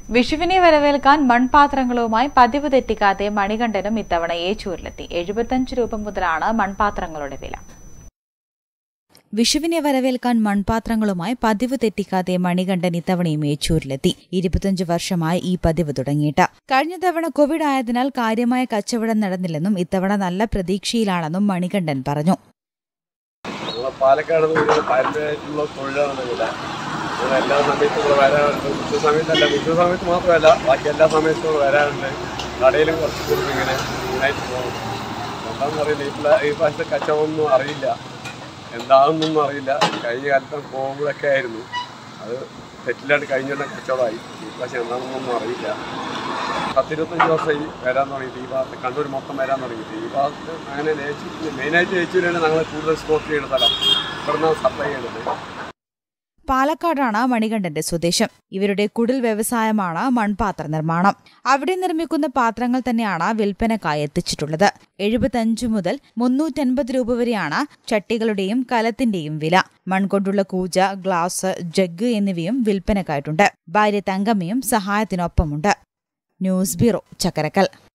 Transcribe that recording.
വിഷുവിനെ വരവേൽക്കാൻ മൺപാത്രങ്ങളുമായി പതിവ് തെറ്റിക്കാതെ മണികണ്ഠനും ഇത്തവണ ഏച്ചൂരിലെത്തി എഴുപത്തഞ്ച് രൂപ മുതലാണ് മൺപാത്രങ്ങളുടെ വില വിഷുവിനെ വരവേൽക്കാൻ മൺപാത്രങ്ങളുമായി പതിവ് തെറ്റിക്കാതെ മണികണ്ഠൻ ഇത്തവണയും ഏച്ചൂരിലെത്തി ഇരുപത്തിയഞ്ച് വർഷമായി ഈ പതിവ് തുടങ്ങിയിട്ട് കഴിഞ്ഞ തവണ കോവിഡ് ആയതിനാൽ കാര്യമായ കച്ചവടം നടന്നില്ലെന്നും ഇത്തവണ നല്ല പ്രതീക്ഷയിലാണെന്നും മണികണ്ഠൻ പറഞ്ഞു നമ്മളെ പാലക്കാട് നിന്ന് വരുന്ന പാരമ്പര്യമായിട്ടുള്ള തൊഴിലാണ് ഇവിടെ ഇവിടെ എല്ലാ സമയത്തും ഇവിടെ വരാറുണ്ട് വിഷു സമയത്തല്ല വിഷു സമയത്ത് മാത്രമല്ല ബാക്കി എല്ലാ സമയത്തും ഇവിടെ വരാറുണ്ട് കടയിലും കുറച്ച് കൊടുക്കും ഇങ്ങനെ ഇങ്ങനായിട്ട് പോകും എന്താണെന്ന് അറിയില്ല ഈ പ്ല- ഈ പ്രാവശ്യത്തെ കച്ചവടമൊന്നും അറിയില്ല എന്താണെന്നൊന്നും അറിയില്ല കഴിഞ്ഞ കാലത്ത് പോകുമ്പോഴൊക്കെ ആയിരുന്നു അത് തെറ്റില്ലാണ്ട് കഴിഞ്ഞുള്ള കച്ചവടമായി ഈ പ്രാവശ്യം എന്താണെന്നൊന്നും അറിയില്ല പത്തിരുപത്തഞ്ച് ദിവസമായി വരാൻ തുടങ്ങിയിട്ട് ഈ ഭാഗത്ത് കണ്ണൂർ മൊത്തം വരാൻ തുടങ്ങിയിട്ട് ഈ ഭാഗത്ത് അങ്ങനെ ലേച്ചൂരിൽ മെയിനായിട്ട് ലേച്ചൂരാണ് ഞങ്ങൾ കൂടുതൽ സ്റ്റോക്ക് ചെയ്യുന്ന സ്ഥലം ഇവിടുന്ന് സപ്ലൈ ചെയ്യുന്നത് പാലക്കാടാണ് മണികണ്ഠന്റെ സ്വദേശം ഇവരുടെ കുടിൽ വ്യവസായമാണ് മൺപാത്ര നിർമ്മാണം അവിടെ നിർമ്മിക്കുന്ന പാത്രങ്ങൾ തന്നെയാണ് വിൽപ്പനക്കായി എത്തിച്ചിട്ടുള്ളത് എഴുപത്തഞ്ചു മുതൽ മുന്നൂറ്റൻപത് രൂപ വരെയാണ് ചട്ടികളുടെയും കലത്തിന്റെയും വില മൺകൊണ്ടുള്ള കൂജ ഗ്ലാസ് ജഗ് എന്നിവയും വിൽപ്പനക്കായിട്ടുണ്ട് ഭാര്യ തങ്കമ്മയും സഹായത്തിനൊപ്പമുണ്ട് ന്യൂസ് ബ്യൂറോ ചക്കരക്കൽ